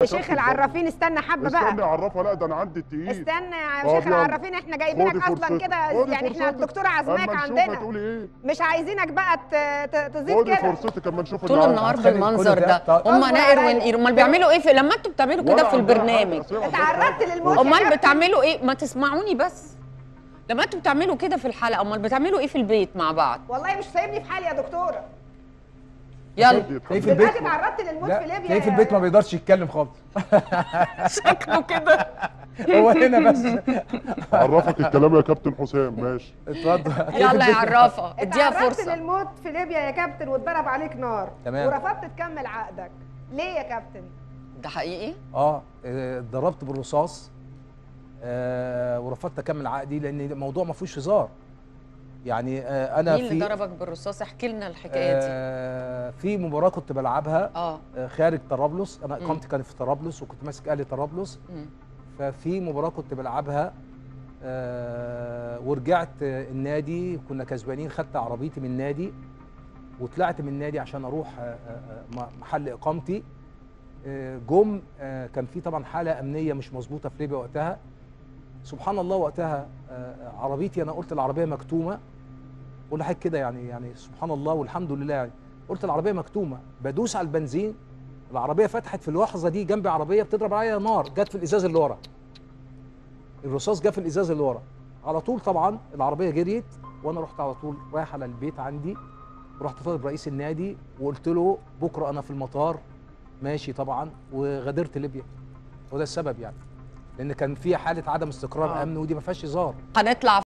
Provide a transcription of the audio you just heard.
شيخ كابتن العرافين استنى حبه استني بقى اعرفها لا ده انا عندي التقيل استنى يا طب شيخ يلا. العرافين احنا جايبينك خدي اصلا فرصتك. كده خدي يعني احنا فرصتك. الدكتوره عازماك اما نشوف عندنا هتقولي ايه مش عايزينك بقى ت- ت- تزيد خدي كده فرصتك اما نشوف طول اللي النهار عندك. بالمنظر ده طب- هم اصبر نائر عليا. ونقير امال بيعملوا ايه في لما انتوا بتعملوا كده ولا في عندها البرنامج حاجة، أصل هي اتعرضت للموت يا امال كابتن. بتعملوا ايه ما تسمعوني بس لما انتوا بتعملوا كده في الحلقه امال بتعملوا ايه في البيت مع بعض والله مش سايبني في حالي يا دكتوره يلا تلاقيه في البيت دلوقتي اتعرضت للموت لا في ليبيا تلاقيه في يا- البيت ما بيقدرش يتكلم خالص شكله كده هو هنا بس عرفك الكلام يا كابتن حسام ماشي اتفضل يلا يا عرافه اديها اتعرضت فرصه للموت في ليبيا يا كابتن واتضرب عليك نار تمام. ورفضت تكمل عقدك ليه يا كابتن ده حقيقي اه آه، اتضربت بالرصاص آه ورفضت اكمل عقدي لان الموضوع ما فيهوش هزار يعني آه انا مين في اللي ضربك بالرصاص احكي لنا الحكايه دي آه في مباراه كنت بلعبها اه آه خارج طرابلس انا مم. اقامتي كانت في طرابلس وكنت ماسك اهلي طرابلس مم. ففي مباراه كنت بلعبها آه ورجعت آه، النادي كنا كسبانين خدت عربيتي من النادي وطلعت من النادي عشان اروح آه، آه، آه، محل اقامتي آه، جم آه، كان في طبعا حاله امنيه مش مظبوطه في ليبيا وقتها سبحان الله وقتها آه، آه، عربيتي انا قلت العربيه مكتومه قول حاجه كده يعني يعني سبحان الله والحمد لله يعني قلت العربيه مكتومه بدوس على البنزين العربيه فتحت في اللحظه دي جنبي عربيه بتضرب عليا نار جت في الازاز اللي ورا الرصاص جه في الازاز اللي ورا على طول طبعا العربيه جريت وانا رحت على طول رايح على البيت عندي رحت طالب رئيس النادي وقلت له بكره انا في المطار ماشي طبعا وغادرت ليبيا وده السبب يعني لان كان في حاله عدم استقرار آه. امني ودي ما فيهاش هزار هنطلع